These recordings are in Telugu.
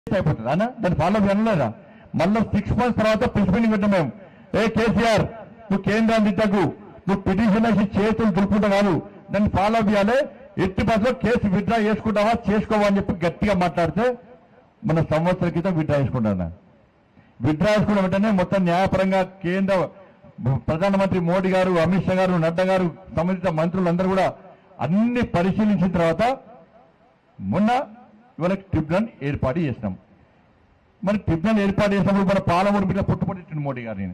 అయిపోతుంది అన్న దాన్ని ఫాలో వినలేదా మళ్ళీ సిక్స్ మంత్స్ తర్వాత ప్రిన్సిపల్ పెట్టాం మేము ఏ కేసీఆర్ నువ్వు కేంద్రం దిద్దకు నువ్వు పిటిషన్ వేసి చేతులు దులుపుకుంటా కాదు దాన్ని ఫాలో చేయాలి ఎట్టి బస్సులో కేసు విత్డ్రా చేసుకుంటావా చేసుకోవా అని చెప్పి గట్టిగా మాట్లాడితే మన సంవత్సర క్రితం విత్డ్రా చేసుకుంటాను విత్డ్రా చేసుకున్న వెంటనే మొత్తం న్యాయపరంగా కేంద్ర ప్రధానమంత్రి మోడీ గారు అమిత్ షా గారు నడ్డా గారు సంబంధిత మంత్రులందరూ కూడా అన్ని పరిశీలించిన తర్వాత మొన్న ఇవాళ ట్రిబ్యునల్ ఏర్పాటు చేసినాం మరి ట్రిబ్యునల్ ఏర్పాటు చేసినప్పుడు మన పాలమూరు బిడ్డ పుట్టుపట్టించింది మోడీ గారిని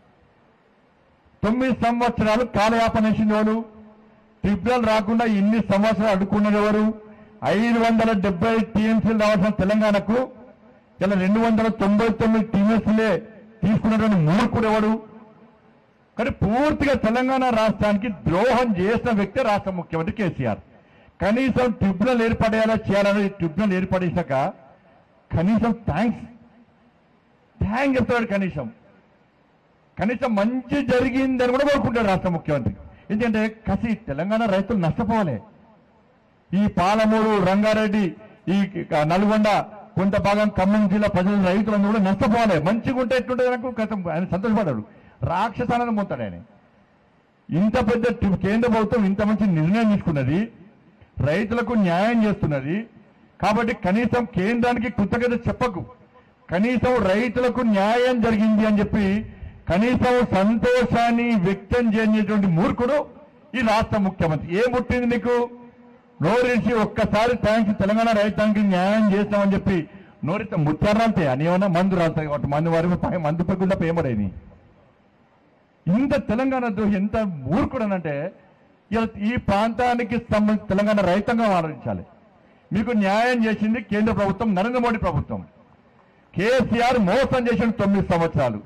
తొమ్మిది సంవత్సరాలు కాలయాపన చేసింది ఎవరు ట్రిబ్యునల్ రాకుండా ఇన్ని సంవత్సరాలు అడ్డుకున్నది ఎవరు ఐదు వందల డెబ్బై టీఎంసీలు రావాల్సిన తెలంగాణకు ఇలా రెండు వందల తొంభై తొమ్మిది టీఎంసీలే తీసుకున్నటువంటి మూర్ఖుడు ఎవడు కానీ పూర్తిగా తెలంగాణ రాష్ట్రానికి ద్రోహం చేసిన వ్యక్తి రాష్ట్ర ముఖ్యమంత్రి కేసీఆర్ కనీసం ట్రిబ్యునల్ ఏర్పడేలా చేయాలని ట్రిబ్యునల్ ఏర్పడేశాక కనీసం థ్యాంక్స్ థ్యాంక్ చెప్తాడు కనీసం కనీసం మంచి జరిగిందని కూడా కోరుకుంటాడు రాష్ట్ర ముఖ్యమంత్రి ఎందుకంటే కసి తెలంగాణ రైతులు నష్టపోవాలి ఈ పాలమూరు రంగారెడ్డి ఈ నల్గొండ కొంత భాగం ఖమ్మం జిల్లా ప్రజల రైతులందరూ కూడా నష్టపోవాలి మంచిగా ఉంటే ఎట్లుంటుంది నాకు కథం ఆయన సంతోషపడ్డాడు రాక్షసానందం పొందుతాడు ఆయన ఇంత పెద్ద టి- కేంద్ర ప్రభుత్వం ఇంత మంచి నిర్ణయం తీసుకున్నది రైతులకు న్యాయం చేస్తున్నది కాబట్టి కనీసం కేంద్రానికి కృతజ్ఞత చెప్పకు కనీసం రైతులకు న్యాయం జరిగింది అని చెప్పి కనీసం సంతోషాన్ని వ్యక్తం చేయనటువంటి మూర్ఖుడు ఈ రాష్ట్ర ముఖ్యమంత్రి ఏం పుట్టింది నీకు నోరిసి ఒక్కసారి థ్యాంక్స్ తెలంగాణ రైతాంగానికి న్యాయం చేస్తామని చెప్పి నోరిత ముత్యారంతే అని ఏమన్నా మందు రాస్తాయి కాబట్టి మందు వారి పై- మందు పెగ్గుందా పేమడైంది ఇంత తెలంగాణ ద్రోహి ఎంత మూర్ఖుడనంటే ఇలా ఈ ప్రాంతానికి సంబంధించి తెలంగాణ రైతాంగం ఆలోచించాలి మీకు న్యాయం చేసింది కేంద్ర ప్రభుత్వం నరేంద్ర మోడీ ప్రభుత్వం కేసీఆర్ మోసం చేసిన తొమ్మిది సంవత్సరాలు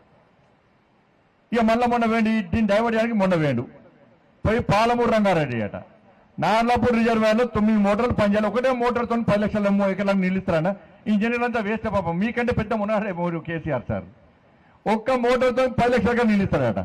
ఇక మళ్ళా మొన్న వేండి దీన్ని డైవర్ట్ చేయడానికి మొన్న వేండు పోయి పాలమూరు రంగారెడ్డి అట నార్లాపూర్ రిజర్వాయర్లో తొమ్మిది మోటార్లు పనిచేయాలి ఒకటే మోటార్తో పది లక్షల మూ- ఎకరాలకు నిలుస్తారన్న ఇంజనీర్ అంతా వేస్తే పాపం మీకంటే పెద్ద ఉన్నారే మీరు కేసీఆర్ సార్ ఒక్క మోటార్తో పది లక్షలుగా నిలుస్తారట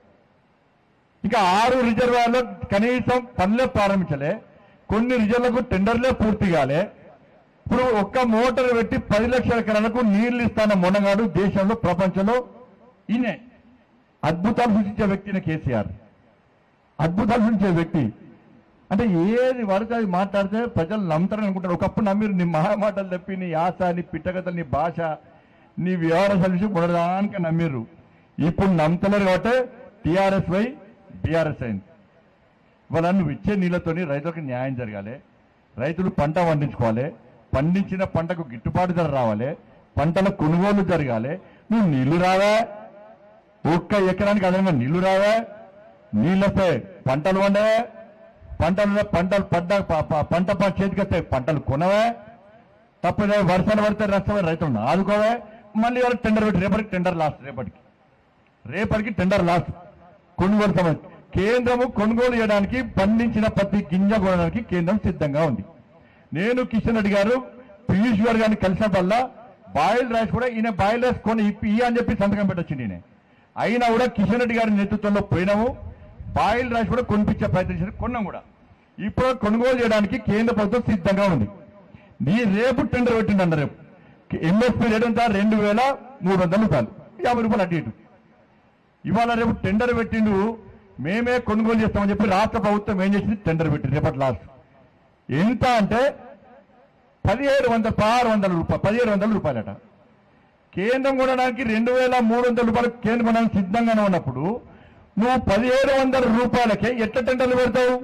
ఇంకా ఆరు రిజర్వాయర్లో కనీసం పనులే ప్రారంభించలే కొన్ని రిజర్వులకు టెండర్లే పూర్తి కాలే ఇప్పుడు ఒక్క మోటార్ పెట్టి పది లక్షల ఎకరాలకు నీళ్లు ఇస్తాన మొనగాడు దేశంలో ప్రపంచంలో ఈయనే అద్భుతాలు సృష్టించే వ్యక్తిని కేసీఆర్ అద్భుతాలు సృష్టించే వ్యక్తి అంటే ఏది వరకు అది మాట్లాడితే ప్రజలు నమ్ముతారని అనుకుంటారు ఒకప్పుడు నమ్మిరు నీ మహామాటలు తప్పి నీ ఆశ నీ పిట్టకథలు నీ భాష నీ వ్యవహార సర్వీసు మొదలదానికి నమ్మిర్రు ఇప్పుడు నమ్ముతలేరు కాబట్టి టీఆర్ఎస్ వై బీఆర్ఎస్ అయింది ఇవాళ నువ్వు ఇచ్చే నీళ్లతోని రైతులకు న్యాయం జరగాలి రైతులు పంట పండించుకోవాలి పండించిన పంటకు గిట్టుబాటు ధర రావాలి పంటల కొనుగోలు జరగాలి నువ్వు నీళ్లు రావా ఒక్క ఎకరానికి అదనంగా నీళ్లు రావా నీళ్ళు వస్తే పంటలు వండే పంటలు పంటలు పడ్డ ప- ప- పంట ప- చేతికి వస్తే పంటలు కొనవే తప్పదే వర్షాలు పడితే నష్టమే రైతులను ఆదుకోవే మళ్ళీ ఎవరికి టెండర్ పెట్టి రేపటికి టెండర్ లాస్ట్ రేపటికి రేపటికి టెండర్ లాస్ట్ కొనుగోలు సమస్య కేంద్రము కొనుగోలు చేయడానికి పండించిన ప్రతి గింజ కొనడానికి కేంద్రం సిద్ధంగా ఉంది నేను కిషన్ రెడ్డి గారు పీయూష్ గారు గారిని కలిసినప్పుడల్లా బాయిల్ రైస్ కూడా ఈయన బాయిల్ రైస్ కొని ఇప్పి ఇయ్య అని చెప్పి సంతకం పెట్టొచ్చింది ఈయన అయినా కూడా కిషన్ రెడ్డి గారి నేతృత్వంలో పోయినాము బాయిల్ రైస్ కూడా కొనిపించే ప్రయత్నించారు కొన్నాం కూడా ఇప్పుడు కొనుగోలు చేయడానికి కేంద్ర ప్రభుత్వం సిద్ధంగా ఉంది నీ రేపు టెండర్ పెట్టిండన్న రేపు ఎంఎస్పీ రేట్ ఎంత రెండు వేల మూడు వందల రూపాయలు యాభై రూపాయలు అటు ఇటు ఇవాళ రేపు టెండర్ పెట్టిండు మేమే కొనుగోలు చేస్తామని చెప్పి రాష్ట్ర ప్రభుత్వం ఏం చేసింది టెండర్ పెట్టింది రేపటి లాస్ట్ ఎంత అంటే పదిహేడు వందల పదహారు వందల రూపాయలు పదిహేడు వందల రూపాయలట కేంద్రం కొనడానికి రెండు వేల మూడు వందల రూపాయలు కేంద్రం కొనడానికి సిద్ధంగానే ఉన్నప్పుడు నువ్వు పదిహేడు వందల రూపాయలకే ఎట్లా టెండర్లు పెడతావు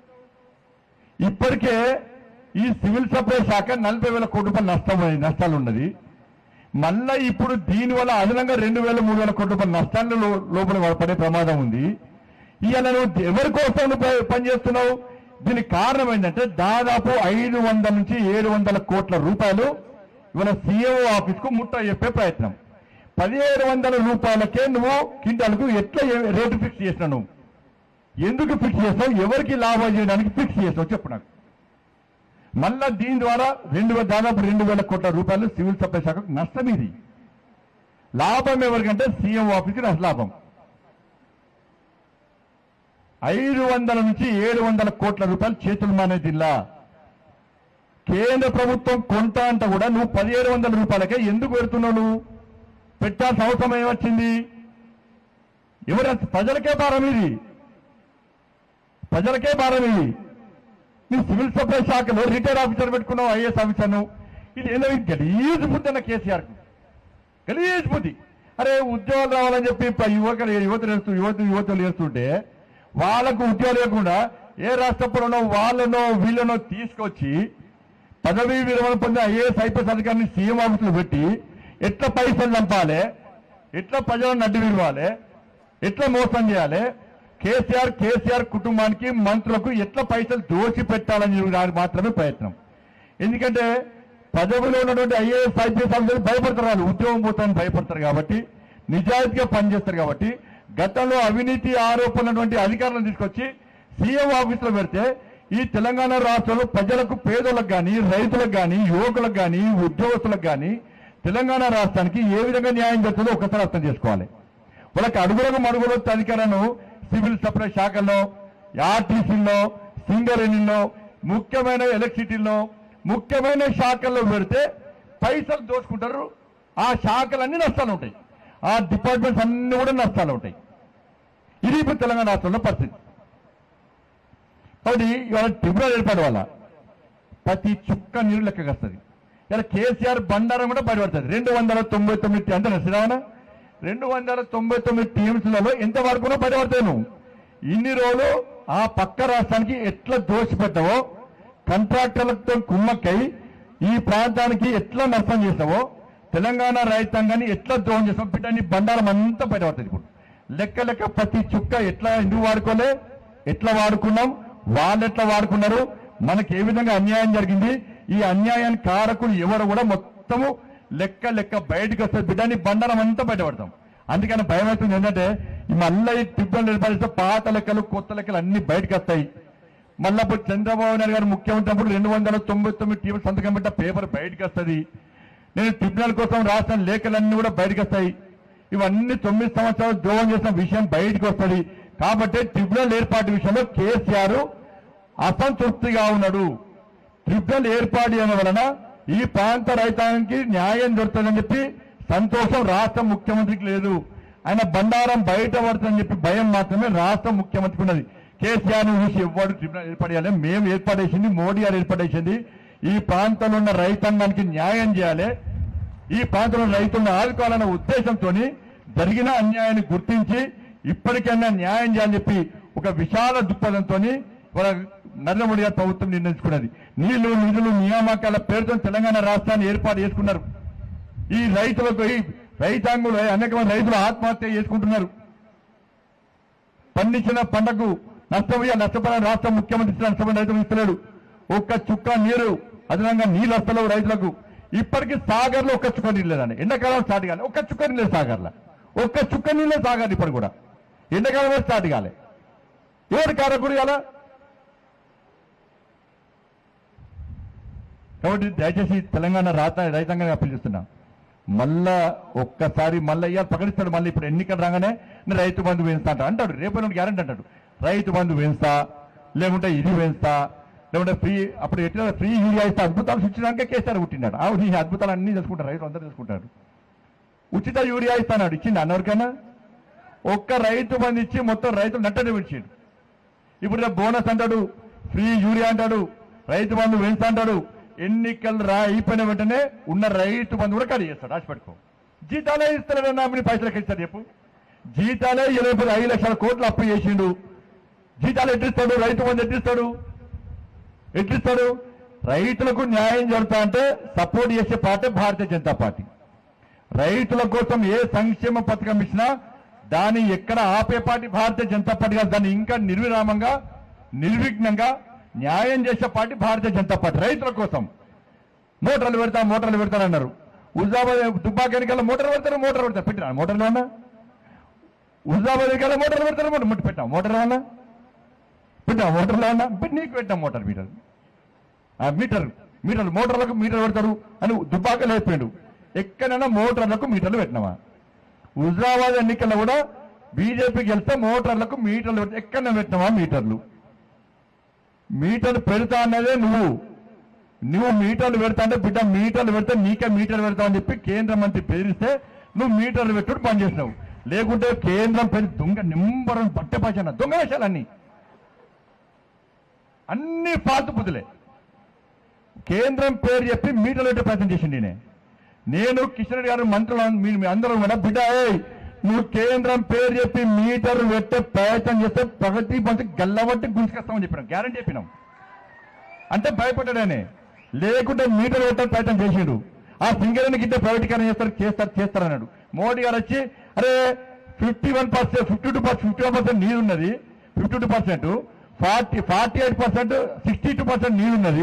ఇప్పటికే ఈ సివిల్ సప్లై శాఖ నలభై వేల కోట్ల రూపాయలు నష్టం నష్టాలు ఉన్నది మళ్ళా ఇప్పుడు దీని వల్ల అదనంగా రెండు వేల మూడు వేల కోట్ల రూపాయల నష్టాలు లో- లోపల పడే ప్రమాదం ఉంది ఇవాళ నువ్వు ఎవరి కోసం నువ్వు ప- పనిచేస్తున్నావు దీనికి కారణం ఏంటంటే దాదాపు ఐదు వందల నుంచి ఏడు వందల కోట్ల రూపాయలు ఇవాళ సీఎంఓ ఆఫీస్ కు ముట్ట చెప్పే ప్రయత్నం పదిహేడు వందల రూపాయలకే నువ్వు క్వింటాల్కు ఎట్లా ఏ- రేటు ఫిక్స్ చేసినావు నువ్వు ఎందుకు ఫిక్స్ చేస్తావు ఎవరికి లాభం చేయడానికి ఫిక్స్ చేస్తావు చెప్పు నాకు మళ్ళా దీని ద్వారా రెండు వేల దాదాపు రెండు వేల కోట్ల రూపాయలు సివిల్ సప్లై శాఖకు నష్టం ఇది లాభం ఎవరికంటే సీఎం ఆఫీస్కి నష్ట లాభం ఐదు వందల నుంచి ఏడు వందల కోట్ల రూపాయలు చేతులు మానే జిల్లా కేంద్ర ప్రభుత్వం కొంట అంట కూడా నువ్వు పదిహేడు వందల రూపాయలకే ఎందుకు పెడుతున్నావు నువ్వు పెట్టాల్సిన అవసరం ఏమొచ్చింది ఎవరు ప్రజలకే భారం ఇది ప్రజలకే భారం ఇది నీ సివిల్ సప్లై శాఖలో రిటైర్ ఆఫీసర్ పెట్టుకున్నావు ఐఏఎస్ ఆఫీసర్ను ఇది ఏదో గలీజ్ బుద్ధి అన్న కేసీఆర్ గలీజ్ బుద్ధి అరే ఉద్యోగాలు రావాలని చెప్పి ప- యువకులు యువతలు వేస్తూ యువత యువతలు వేస్తుంటే వాళ్ళకు ఉద్యోగాలు లేకుండా ఏ రాష్ట్రంలోనో వాళ్ళనో వీళ్ళనో తీసుకొచ్చి పదవీ విరమణ పొందిన ఐఏఎస్ ఐపీఎస్ అధికారిని సీఎం ఆఫీసులో పెట్టి ఎట్లా పైసలు చంపాలి ఎట్లా ప్రజలను అడ్డు విరవాలి ఎట్లా మోసం చేయాలి కేసీఆర్ కేసీఆర్ కుటుంబానికి మంత్రులకు ఎట్లా పైసలు దోచి పెట్టాలని దానికి మాత్రమే ప్రయత్నం ఎందుకంటే పదవిలో ఉన్నటువంటి ఐఏఎస్ ఐపీఎస్ ఆఫీసర్లు భయపడతారు వాళ్ళు ఉద్యోగం పోతారని భయపడతారు కాబట్టి నిజాయితీగా పనిచేస్తారు కాబట్టి గతంలో అవినీతి ఆరోపణలు ఉన్నటువంటి అధికారులను తీసుకొచ్చి సీఎం ఆఫీసులో పెడితే ఈ తెలంగాణ రాష్ట్రంలో ప్రజలకు పేదలకు కానీ రైతులకు కానీ యువకులకు కానీ ఉద్యోగస్తులకు కానీ తెలంగాణ రాష్ట్రానికి ఏ విధంగా న్యాయం జరుగుతుందో ఒకసారి అర్థం చేసుకోవాలి వాళ్ళకి అడుగులకు మడుగులు అధికారులను సివిల్ సప్లై శాఖల్లో ఆర్టీసీల్లో సింగరేణిలో ముఖ్యమైన ఎలక్ట్రిసిటీలో ముఖ్యమైన శాఖల్లో పెడితే పైసలు దోచుకుంటారు ఆ శాఖలన్నీ నష్టాలు ఉంటాయి ఆ డిపార్ట్మెంట్స్ అన్ని కూడా నష్టాలు ఉంటాయి ఇది ఇప్పుడు తెలంగాణ రాష్ట్రంలో పరిస్థితి కాబట్టి ఇవాళ ట్రిబ్యునల్ ఏర్పాటు వల్ల ప్రతి చుక్క నీరు లెక్కగా వస్తుంది ఇలా కేసీఆర్ బండారం కూడా బయటపడుతుంది రెండు వందల తొంభై తొమ్మిది అంటే శ్రీరావణ రెండు వందల తొంభై తొమ్మిది టీమ్స్లలో ఎంత వరకు బయటపడతావు నువ్వు ఇన్ని రోజులు ఆ పక్క రాష్ట్రానికి ఎట్లా దోషిపెట్టావో కాంట్రాక్టర్లతో కుమ్మక్కై ఈ ప్రాంతానికి ఎట్లా నష్టం చేసావో తెలంగాణ రైతాంగాన్ని ఎట్లా ద్రోహం చేసావు బిడ్డ నీ బండారం అంతా బయటపడుతుంది ఇప్పుడు లెక్క లెక్క ప్రతి చుక్క ఎట్లా ఎందుకు వాడుకోలే ఎట్లా వాడుకున్నాం వాళ్ళు ఎట్లా వాడుకున్నారు మనకి ఏ విధంగా అన్యాయం జరిగింది ఈ అన్యాయానికి కారకులు ఎవరు కూడా మొత్తము లెక్క లెక్క బయటకు వస్తుంది బిడ్డని బండారం అంతా బయటపడతాం అందుకని భయం అవుతుంది ఏంటంటే ఈ మళ్ళీ ఈ ట్రిబ్యునల్ ఏర్పడిస్తే పాత లెక్కలు కొత్త లెక్కలు అన్ని బయటకు వస్తాయి మళ్ళీ అప్పుడు చంద్రబాబు నాయుడు గారు ముఖ్యమంత్రి అప్పుడు రెండు వందల తొంభై తొమ్మిది టీవీ సంతకం పెట్ట పేపర్ బయటకు వస్తుంది నేను ట్రిబ్యునల్ కోసం రాసిన లేఖలన్నీ కూడా బయటకు వస్తాయి ఇవన్నీ తొమ్మిది సంవత్సరాలు ద్రోహం చేసిన విషయం బయటకు వస్తుంది కాబట్టి ట్రిబ్యునల్ ఏర్పాటు విషయంలో కేసీఆర్ అసంతృప్తిగా ఉన్నాడు ట్రిబ్యునల్ ఏర్పాటు చేయడం వలన ఈ ప్రాంత రైతాంగానికి న్యాయం దొరుకుతుందని చెప్పి సంతోషం రాష్ట్ర ముఖ్యమంత్రికి లేదు ఆయన బండారం బయట పడుతుందని చెప్పి భయం మాత్రమే రాష్ట్ర ముఖ్యమంత్రికి ఉన్నది కేసీఆర్ ను చూసి ఎవ్వడు ట్రిబ్యునల్ ఏర్పడేయాలి మేము ఏర్పాటేసింది మోడీ గారు ఏర్పాటేసింది ఈ ప్రాంతంలో ఉన్న రైతాంగానికి న్యాయం చేయాలి ఈ ప్రాంతంలో రైతులను ఆదుకోవాలన్న ఉద్దేశంతో జరిగిన అన్యాయాన్ని గుర్తించి ఇప్పటికైనా న్యాయం చేయాలని చెప్పి ఒక విశాల దృక్పథంతో వాళ్ళ నరేంద్ర మోడీ గారి ప్రభుత్వం నిర్ణయించుకున్నది నీళ్లు నిధులు నియామకాల పేరుతో తెలంగాణ రాష్ట్రాన్ని ఏర్పాటు చేసుకున్నారు ఈ రైతులకు ఈ రైతాంగులు అనేక మంది రైతులు ఆత్మహత్య చేసుకుంటున్నారు పండించిన పంటకు నష్టపోయే నష్టపడిన రాష్ట్ర ముఖ్యమంత్రి ఇచ్చిన నష్టపోయిన రైతులకు ఇస్తలేడు ఒక్క చుక్క నీరు అదనంగా నీళ్ళు వస్తలేవు రైతులకు ఇప్పటికీ సాగర్లో ఒక్క చుక్క నీళ్ళు లేదండి ఎండాకాలం స్టార్ట్ కాలే ఒక్క చుక్క నీళ్ళు లేదు సాగర్లో ఒక్క చుక్క నీళ్ళే సాగర్ ఇప్పుడు కూడా ఎండాకాలం స్టార్ట్ కాలే ఎవరు కారకుడు కదా కాబట్టి దయచేసి తెలంగాణ రాత రైతాంగాన్ని అప్పీల్ చేస్తున్నా మళ్ళా ఒక్కసారి మళ్ళీ ఇవాళ ప్రకటిస్తాడు మళ్ళీ ఇప్పుడు ఎన్నికలు రాగానే నేను రైతు బంధు పెంచుతా అంట అంటాడు రేపు గ్యారంటీ అంటాడు రైతు బంధు పెంచుతా లేకుంటే ఇది పెంచుతా లేకుంటే ఫ్రీ అప్పుడు ఎట్లా ఫ్రీ యూరియా ఇస్తే అద్భుతాలు సృష్టించడానికే కేసీఆర్ పుట్టినాడు అవును ఈ అద్భుతాలు అన్ని తెలుసుకుంటారు రైతులు అందరూ తెలుసుకుంటారు ఉచిత యూరియా ఇస్తాడు ఇచ్చింది అన్నవరికైనా ఒక్క రైతు బంధు ఇచ్చి మొత్తం రైతులు నట్టని విడిచిండు ఇప్పుడు రేపు బోనస్ అంటాడు ఫ్రీ యూరియా అంటాడు రైతు బంధు పెంచుతా అంటాడు ఎన్నికలు రా అయిపోయిన వెంటనే ఉన్న రైతు బంధు కూడా ఖాళీ చేస్తాడు రాసి పెట్టుకో జీతాలే ఇస్తాడు నామిని పైసలకి ఇస్తాడు చెప్పు జీతాలే ఇరవై పది ఐదు లక్షల కోట్లు అప్పు చేసిండు జీతాలు ఎట్టిస్తాడు రైతు బంధు ఎట్టిస్తాడు ఎట్లిస్తాడు రైతులకు న్యాయం జరుగుతా అంటే సపోర్ట్ చేసే పార్టీ భారతీయ జనతా పార్టీ రైతుల కోసం ఏ సంక్షేమ పథకం ఇచ్చినా దాన్ని ఎక్కడ ఆపే పార్టీ భారతీయ జనతా పార్టీ కాదు దాన్ని ఇంకా నిర్విరామంగా నిర్విఘ్నంగా న్యాయం చేసే పార్టీ భారతీయ జనతా పార్టీ రైతుల కోసం మోటార్లు పెడతా మోటార్లు పెడతారన్నారు హుజాబాద్ దుబ్బాక ఎన్నికల్లో మోటార్ పెడతారు మోటార్ పెడతారు పెట్టినా మోటార్లు అన్నా హుజాబాద్ ఎన్నికల్లో మోటార్లు పెడతారు మోటార్ ముట్టి పెట్టాం మోటార్ అన్నా పెట్టాం మోటార్లు అన్నా పెట్టి నీకు పెట్టాం మోటార్ మీటర్ ఆ మీటర్ మీటర్లు మోటార్లకు మీటర్ పెడతారు అని దుబ్బాకలు అయిపోయాడు ఎక్కడైనా మోటార్లకు మీటర్లు పెట్టినావా హుజరాబాద్ ఎన్నికల్లో కూడా బీజేపీకి వెళ్తే మోటార్లకు మీటర్లు పెట్టి ఎక్కడ పెట్టినావా మీటర్లు మీటర్లు పెడతా అన్నదే నువ్వు నువ్వు మీటర్లు పెడతా అంటే బిడ్డ మీటర్లు పెడితే నీకే మీటర్లు పెడతావు అని చెప్పి కేంద్ర మంత్రి బెదిరిస్తే నువ్వు మీటర్లు పెట్టుడు పని చేసినావు లేకుంటే కేంద్రం పేరు దొంగ నెంబర్ బట్టె పచ్చన దొంగ వేషాలన్నీ అన్ని ఫాల్తు బుద్ధులే కేంద్రం పేరు చెప్పి మీటర్లు పెట్టే ప్రయత్నం చేసింది ఈయన. నేను కిషన్ రెడ్డి గారు మంత్రులు అన్- మీరు మీ అందరూ కూడా బిడ్డ ఏయ్, నువ్వు కేంద్రం పేరు చెప్పి మీటర్లు పెట్టే ప్రయత్నం చేస్తే ప్రగతి బంతి గల్లబట్టి గుంజుకొస్తామని చెప్పినాం గ్యారంటీ చెప్పినాం అంటే భయపడ్డాడనే లేకుంటే మీటర్ పెట్టే ప్రయత్నం చేసిండు ఆ సింగరేణి గిట్టే ప్రైవేటీకరణ చేస్తారు చేస్తారు చేస్తారు అన్నాడు మోడీ గారు వచ్చి అరే fifty one percent fifty two percent fifty one percent నీరు ఉన్నది fifty two percent forty forty eight percent sixty two percent నీరు ఉన్నది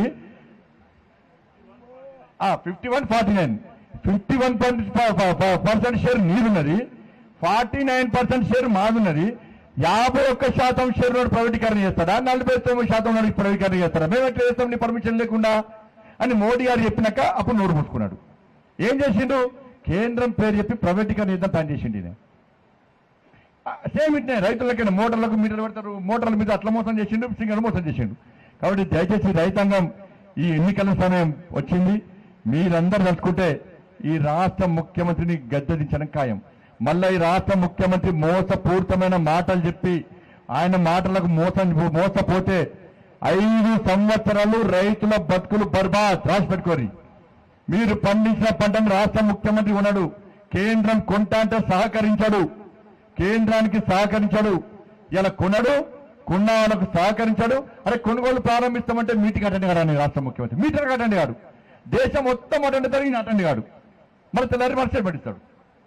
fifty one forty nine fifty one percent share నీరున్నది ఫార్టీ నైన్ పర్సెంట్ షేర్ మాదున్నది యాభై ఒక్క శాతం షేర్ నోడు ప్రైవేటీకరణ చేస్తాడా నలభై తొమ్మిది శాతం నోడు ప్రైవేటీకరణ చేస్తాడా మేము ఎట్లా చేస్తాం నీ పర్మిషన్ లేకుండా అని మోడీ గారు చెప్పినాక అప్పుడు నోరు మూసుకున్నాడు ఏం చేసిండు కేంద్రం పేరు చెప్పి ప్రైవేటీకరణ చేద్దాం ప్లాన్ చేసిండు ఈయన సేమ్ ఇట్నే రైతులకైనా మోటార్లకు మీటర్లు పెడతారు మోటార్ల మీద అట్లా మోసం చేసిండు సింగర్ మోసం చేసిండు కాబట్టి దయచేసి రైతాంగం ఈ ఎన్నికల సమయం వచ్చింది మీరందరూ తలుచుకుంటే ఈ రాష్ట్ర ముఖ్యమంత్రిని గద్దెదించడం ఖాయం మళ్ళా ఈ రాష్ట్ర ముఖ్యమంత్రి మోసపూరితమైన మాటలు చెప్పి ఆయన మాటలకు మోసం మోసపోతే ఐదు సంవత్సరాలు రైతుల బతుకులు బర్బాద్ రాసి పెట్టుకోరి మీరు పండించిన పంటను రాష్ట్ర ముఖ్యమంత్రి ఉన్నాడు కేంద్రం కొంటా అంటే సహకరించాడు కేంద్రానికి సహకరించాడు ఇలా కొనడు కొన్న వాళ్ళకు సహకరించాడు అరే కొనుగోలు ప్రారంభిస్తామంటే మీటింగ్ అటెండ్ కాడు రాష్ట్ర ముఖ్యమంత్రి మీటర్ అటెండ్ కాడు దేశం మొత్తం అటెండ్ జరిగిన అటెండ్ కాడు మరి తెల్లారి మనిషి పడిస్తాడు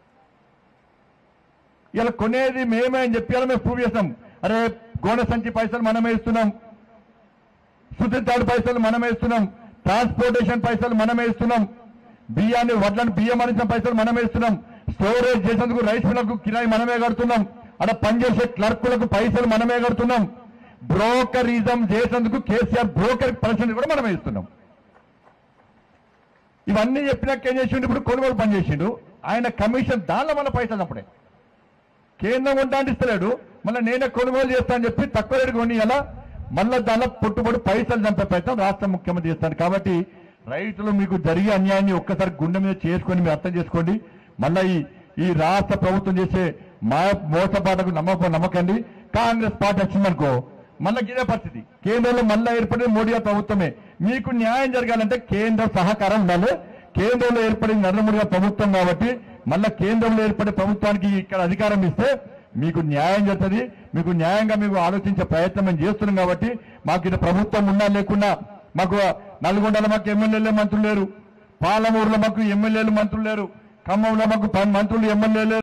ఇలా కొనేది మేమే అని చెప్పి ఇలా మేము ప్రూవ్ చేస్తాం అరే గోడ సంచి పైసలు మనమే ఇస్తున్నాం శుద్ధి తాడు పైసలు మనమే ఇస్తున్నాం ట్రాన్స్పోర్టేషన్ పైసలు మనమే ఇస్తున్నాం బియ్యాన్ని వడ్లను బియ్యం అందించిన పైసలు మనమే ఇస్తున్నాం స్టోరేజ్ చేసేందుకు రైస్ మిల్లకు కిరాయి మనమే కడుతున్నాం అక్కడ పనిచేసే క్లర్కులకు పైసలు మనమే కడుతున్నాం బ్రోకరిజం చేసేందుకు కేసీఆర్ బ్రోకర్ పర్సెంట్ కూడా మనమే ఇస్తున్నాం ఇవన్నీ చెప్పినాక ఏం చేసిండు ఇప్పుడు కొనుగోలు పని చేసిండు ఆయన కమిషన్ దానిలో మన పైసలు అప్పుడే కేంద్రం కొంటాంటి ఇస్తలేడు మళ్ళీ నేనే కొనుగోలు చేస్తా అని చెప్పి తక్కువ రేటు కొని ఎలా మళ్ళీ దానిలో పుట్టుబడి పైసలు చంపే ప్రయత్నం రాష్ట్ర ముఖ్యమంత్రి చేస్తాను కాబట్టి రైతులు మీకు జరిగే అన్యాయాన్ని ఒక్కసారి గుండె మీద చేసుకొని మీరు అర్థం చేసుకోండి మళ్ళీ ఈ ఈ రాష్ట్ర ప్రభుత్వం చేసే మా మోసపాటకు నమ్మక నమ్మకండి కాంగ్రెస్ పార్టీ వచ్చిందనుకో మళ్ళీ ఇదే పరిస్థితి కేంద్రంలో మళ్ళీ ఏర్పడిన మోడీ గారి ప్రభుత్వమే మీకు న్యాయం జరగాలంటే కేంద్ర సహకారం ఉండాలి కేంద్రంలో ఏర్పడిన నరేంద్ర మోడీ గారి ప్రభుత్వం కాబట్టి మళ్ళా కేంద్రంలో ఏర్పడే ప్రభుత్వానికి ఇక్కడ అధికారం ఇస్తే మీకు న్యాయం జరుగుతుంది మీకు న్యాయంగా మీకు ఆలోచించే ప్రయత్నం మేము చేస్తున్నాం కాబట్టి మాకు ఇక్కడ ప్రభుత్వం ఉన్నా లేకున్నా మాకు నల్గొండలో మాకు ఎమ్మెల్యేలు మంత్రులు లేరు పాలమూరులో మాకు ఎమ్మెల్యేలు మంత్రులు లేరు ఖమ్మంలో మాకు ప- మంత్రులు ఎమ్మెల్యేలు లేరు